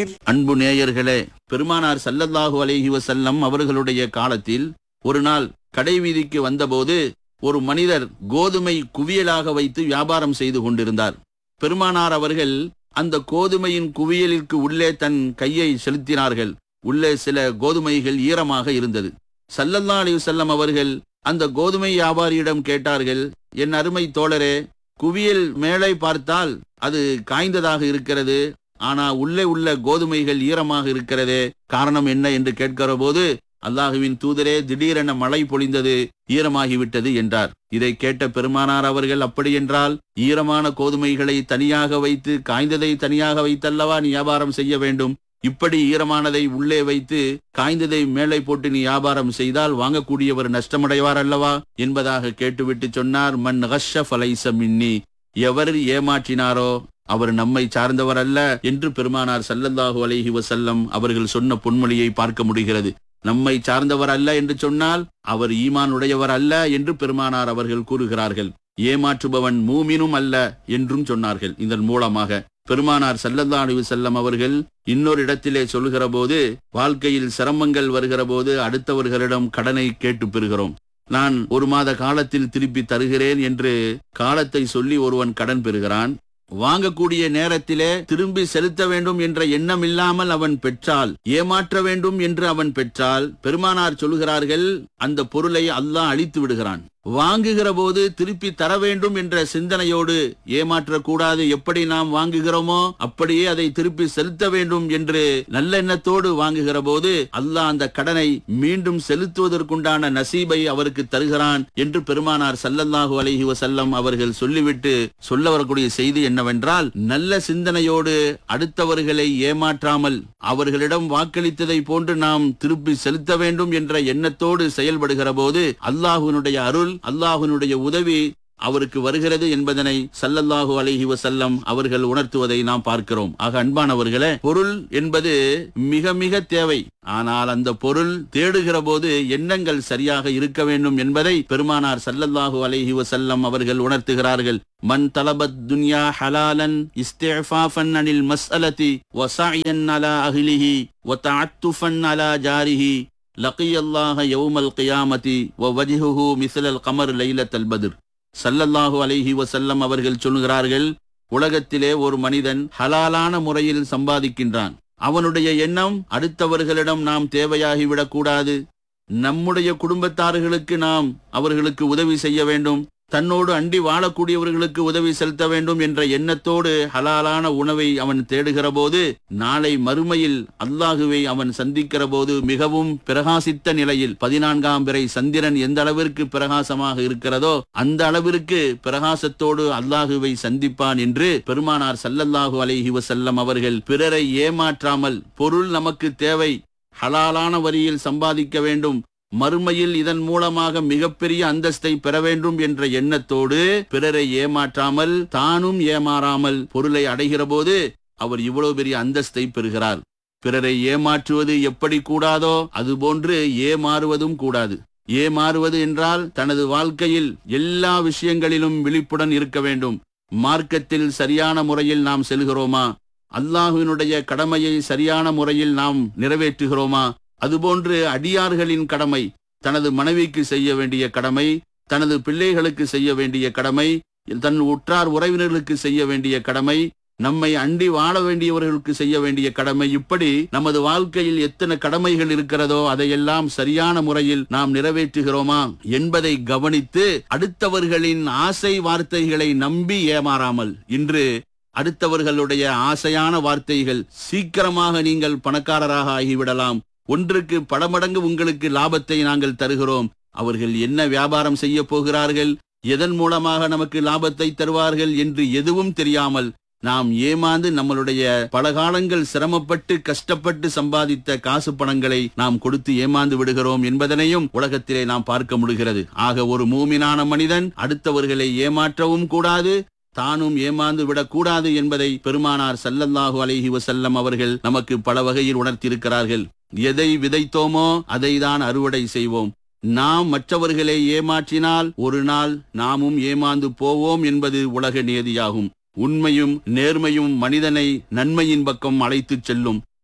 الخير அன்பு நேயர்களே பெருமானார் சல்லல்லாஹு அலைஹி வஸல்லம் அவர்களுடைய காலத்தில் ஒரு நாள் கடை வீதிக்கு வந்தபோது ஒரு மனிதர் கோதுமை குவியலாக வைத்து வியாபாரம் செய்து கொண்டிருந்தார் பெருமானார் அவர்கள் அந்த கோதுமையின் குவியலிற்கு உள்ளே தன் கையை செலுத்தினார்கள் உள்ளே சில கோதுமைகள் ஈரமாக இருந்தது சல்லல்லா அலைஹி வஸல்லம் அவர்கள் அந்த கோதுமை வியாபாரியிடம் கேட்டார்கள் என் அருமை தோழரே குவியல் மேலே பார்த்தால் அது காய்ந்ததாக இருக்கிறது ஆனா உள்ளே உள்ள கோதுமைகள் ஈரமாக இருக்கிறதே காரணம் என்ன என்று கேட்கிற போது அல்லாஹுவின் தூதரே திடீரென மழை பொழிந்தது ஈரமாகிவிட்டது என்றார் இதை கேட்ட பெருமானார் அவர்கள் அப்படி என்றால் ஈரமான கோதுமைகளை தனியாக வைத்து காய்ந்ததை தனியாக வைத்தல்லவா நீ வியாபாரம் செய்ய வேண்டும் இப்படி ஈரமானதை உள்ளே வைத்து காய்ந்ததை மேலே போட்டு நீ வியாபாரம் செய்தால் வாங்கக்கூடியவர் நஷ்டமடைவார் அல்லவா என்பதாக கேட்டுவிட்டு சொன்னார் மன் ஹஷ ஃபலைச மின்னி எவர் ஏமாற்றினாரோ அவர் நம்மை சார்ந்தவர் அல்ல என்று பெருமானார் சல்லல்லாஹு அலைஹி வஸல்லம் அவர்கள் சொன்ன பொன்மொழியை பார்க்க முடிகிறது நம்மை சார்ந்தவர் அல்ல என்று சொன்னால் அவர் ஈமான் உடையவர் அல்ல என்று பெருமானார் அவர்கள் கூறுகிறார்கள் ஏமாற்றுபவன் மூமினும் அல்ல என்றும் சொன்னார்கள் இதன் மூலமாக பெருமானார் சல்லல்லா அலைஹி வஸல்லம் அவர்கள் இன்னொரு இடத்திலே சொல்கிற போது வாழ்க்கையில் சிரமங்கள் வருகிற போது அடுத்தவர்களிடம் கடனை கேட்டு பெறுகிறோம் நான் ஒரு மாத காலத்தில் திருப்பி தருகிறேன் என்று காலத்தை சொல்லி ஒருவன் கடன் பெறுகிறான் வாங்கக்கூடிய நேரத்திலே திரும்பி செலுத்த வேண்டும் என்ற எண்ணம் இல்லாமல் அவன் பெற்றால் ஏமாற்ற வேண்டும் என்று அவன் பெற்றால் பெருமானார் சொல்கிறார்கள் அந்த பொருளை அல்லாஹ் அழித்து விடுகிறான் வாங்குகிற போது திருப்பி தர வேண்டும் என்ற சிந்தனையோடு ஏமாற்றக்கூடாது எப்படி நாம் வாங்குகிறோமோ அப்படியே அதை திருப்பி செலுத்த வேண்டும் என்று நல்லெண்ணத்தோடு வாங்குகிற போது அல்லாஹ் அந்த கடனை மீண்டும் செலுத்துவதற்குண்டான நசீபை அவருக்கு தருகிறான் என்று பெருமானார் சல்லல்லாஹு அலைஹி வஸல்லம் அவர்கள் சொல்லிவிட்டு சொல்ல வரக்கூடிய செய்தி என்னவென்றால் நல்ல சிந்தனையோடு அடுத்தவர்களை ஏமாற்றாமல் அவர்களிடம் வாக்களித்ததை போன்று நாம் திருப்பி செலுத்த வேண்டும் என்ற எண்ணத்தோடு செயல்படுகிற போது அல்லாஹுவினுடைய அருள் அல்லாஹுவினுடைய உதவி அவருக்கு வருகிறது என்பதனை சல்லல்லாஹு அலைஹி வஸல்லம் அவர்கள் உணர்த்துவதை நாம் பார்க்கிறோம் ஆக அன்பானவர்களே பொருள் என்பது மிக மிக தேவை ஆனால் அந்த பொருள் தேடுகிற போது எண்ணங்கள் சரியாக இருக்க வேண்டும் என்பதை பெருமானார் சல்லல்லாஹு அலைஹி வஸல்லம் அவர்கள் உணர்த்துகிறார்கள் மன் தலபத் துன்யா ஹலாலன் இஸ்திஃபாஃபன் அனில் மஸ்அலதி வஸஅயன் அலா அஹ்லிஹி வதஅத்துஃபன் அலா ஜாரிஹி லqiய அல்லாஹ யௌமல் கியாமதி வவஜ்ஹுஹு மிஸ்லல் கமர் லைலத்தல் பத்ர் சல்லல்லாஹு அலைஹி வஸல்லம் அவர்கள் சொல்கிறார்கள் உலகத்திலே ஒரு மனிதன் ஹலாலான முறையில் சம்பாதிக்கின்றான் அவனுடைய எண்ணம் அடுத்தவர்களிடம் நாம் தேவையாகிவிடக் கூடாது நம்முடைய குடும்பத்தார்களுக்கு நாம் அவர்களுக்கு உதவி செய்ய வேண்டும் தன்னோடு அண்டி வாழக்கூடியவர்களுக்கு உதவி செலுத்த வேண்டும் என்ற எண்ணத்தோடு ஹலாலான உணவை அவன் தேடுகிற போது நாளை மறுமையில் அல்லாஹுவை அவன் சந்திக்கிற போது மிகவும் பிரகாசித்த நிலையில் பதினான்காம் பிறை சந்திரன் எந்த அளவிற்கு பிரகாசமாக இருக்கிறதோ அந்த அளவிற்கு பிரகாசத்தோடு அல்லாஹுவை சந்திப்பான் என்று பெருமானார் சல்லல்லாஹு அலைஹி வஸல்லம் அவர்கள் பிறரை ஏமாற்றாமல் பொருள் நமக்கு தேவை ஹலாலான வரியில் சம்பாதிக்க வேண்டும் மறுமையில் இதன் மூலமாக மிகப்பெரிய அந்தஸ்தை பெற வேண்டும் என்ற எண்ணத்தோடு பிறரை ஏமாற்றாமல் தானும் ஏமாறாமல் பொருளை அடைகிற போது அவர் இவ்வளவு பெரிய அந்தஸ்தை பெறுகிறார் பிறரை ஏமாற்றுவது எப்படி கூடாதோ அதுபோன்று ஏமாறுவதும் கூடாது ஏமாறுவது என்றால் தனது வாழ்க்கையில் எல்லா விஷயங்களிலும் விழிப்புடன் இருக்க வேண்டும் மார்க்கத்தில் சரியான முறையில் நாம் செல்கிறோமா அல்லாஹுவினுடைய கடமையை சரியான முறையில் நாம் நிறைவேற்றுகிறோமா அதுபோன்று அடியார்களின் கடமை தனது மனைவிக்கு செய்ய வேண்டிய கடமை தனது பிள்ளைகளுக்கு செய்ய வேண்டிய கடமை தன் உற்றார் உறவினர்களுக்கு செய்ய வேண்டிய கடமை நம்மை அண்டி வாழ வேண்டியவர்களுக்கு செய்ய வேண்டிய கடமை இப்படி நமது வாழ்க்கையில் எத்தனை கடமைகள் இருக்கிறதோ அதையெல்லாம் சரியான முறையில் நாம் நிறைவேற்றுகிறோமா என்பதை கவனித்து அடுத்தவர்களின் ஆசை வார்த்தைகளை நம்பி ஏமாறாமல் இன்று அடுத்தவர்களுடைய ஆசையான வார்த்தைகள் சீக்கிரமாக நீங்கள் பணக்காரராக ஆகிவிடலாம் ஒன்றுக்கு பல மடங்கு உங்களுக்கு லாபத்தை நாங்கள் தருகிறோம் அவர்கள் என்ன வியாபாரம் செய்ய போகிறார்கள் எதன் மூலமாக நமக்கு லாபத்தை தருவார்கள் என்று எதுவும் தெரியாமல் நாம் ஏமாந்து நம்மளுடைய பல காலங்கள் சிரமப்பட்டு கஷ்டப்பட்டு சம்பாதித்த காசு பணங்களை நாம் கொடுத்து ஏமாந்து விடுகிறோம் என்பதனையும் உலகத்திலே நாம் பார்க்க முடிகிறது ஆக ஒரு மூமினான மனிதன் அடுத்தவர்களை ஏமாற்றவும் கூடாது தானும் ஏமாந்து விடக்கூடாது என்பதை பெருமானார் சல்லல்லாஹு அலைஹி வஸல்லம் அவர்கள் நமக்கு பல வகையில் உணர்த்தியிருக்கிறார்கள் எதை விதைத்தோமோ அதை தான் அறுவடை செய்வோம் நாம் மற்றவர்களை ஏமாற்றினால் ஒரு நாள் நாமும் ஏமாந்து போவோம் என்பது உலக நியதியாகும் உண்மையும் நேர்மையும் மனிதனை நன்மையின் பக்கம் அழைத்துச் செல்லும்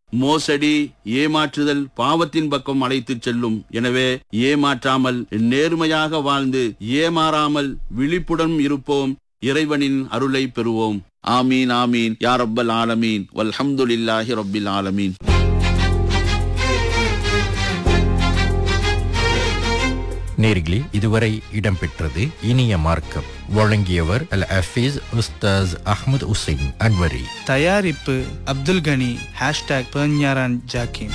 மோசடி ஏமாற்றுதல் பாவத்தின் பக்கம் அழைத்துச் செல்லும் எனவே ஏமாற்றாமல் நேர்மையாக வாழ்ந்து ஏமாறாமல் விழிப்புடன் இருப்போம் இறைவனின் அருளை பெறுவோம் ஆமீன் ஆமீன் யா ரப்பல் ஆலமீன் வல்ஹம்துலில்லாஹி ரப்பில் ஆலமீன் நேர்களே இதுவரை இடம்பெற்றது இனிய மார்க்கம் வழங்கியவர் அல் அஃபீஸ் உஸ்தாஸ் அஹ்மத் உசைன் அன்வரி தயாரிப்பு அப்துல் கனி ஹேஷ்டாக் பெர்ஞாரான் ஜாக்கிம்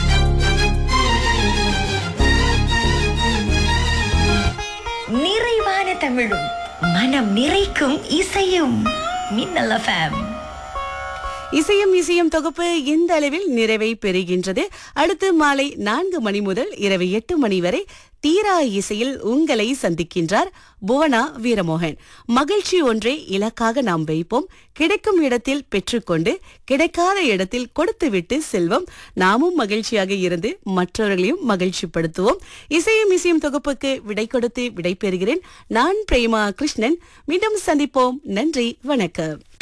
நிறைவான தமிழும் மனம் நிறைக்கும் இசையும் மின்னல் எஃப்எம் இசையும் இசையும் தொகுப்பு இந்த அளவில் நிறைவை பெறுகின்றது அடுத்து மாலை நான்கு மணி முதல் இரவு எட்டு மணி வரை தீரா இசையில் உங்களை சந்திக்கின்றார் புவனா வீரமோகன் மகிழ்ச்சி ஒன்றை இலக்காக நாம் வைப்போம் கிடைக்கும் இடத்தில் பெற்றுக்கொண்டு கிடைக்காத இடத்தில் கொடுத்துவிட்டு செல்வோம் நாமும் மகிழ்ச்சியாக இருந்து மற்றவர்களையும் மகிழ்ச்சிப்படுத்துவோம் இசையும் இசையும் தொகுப்புக்கு விடை கொடுத்து விடை பெறுகிறேன் நான் பிரேமா கிருஷ்ணன் மீண்டும் சந்திப்போம் நன்றி வணக்கம்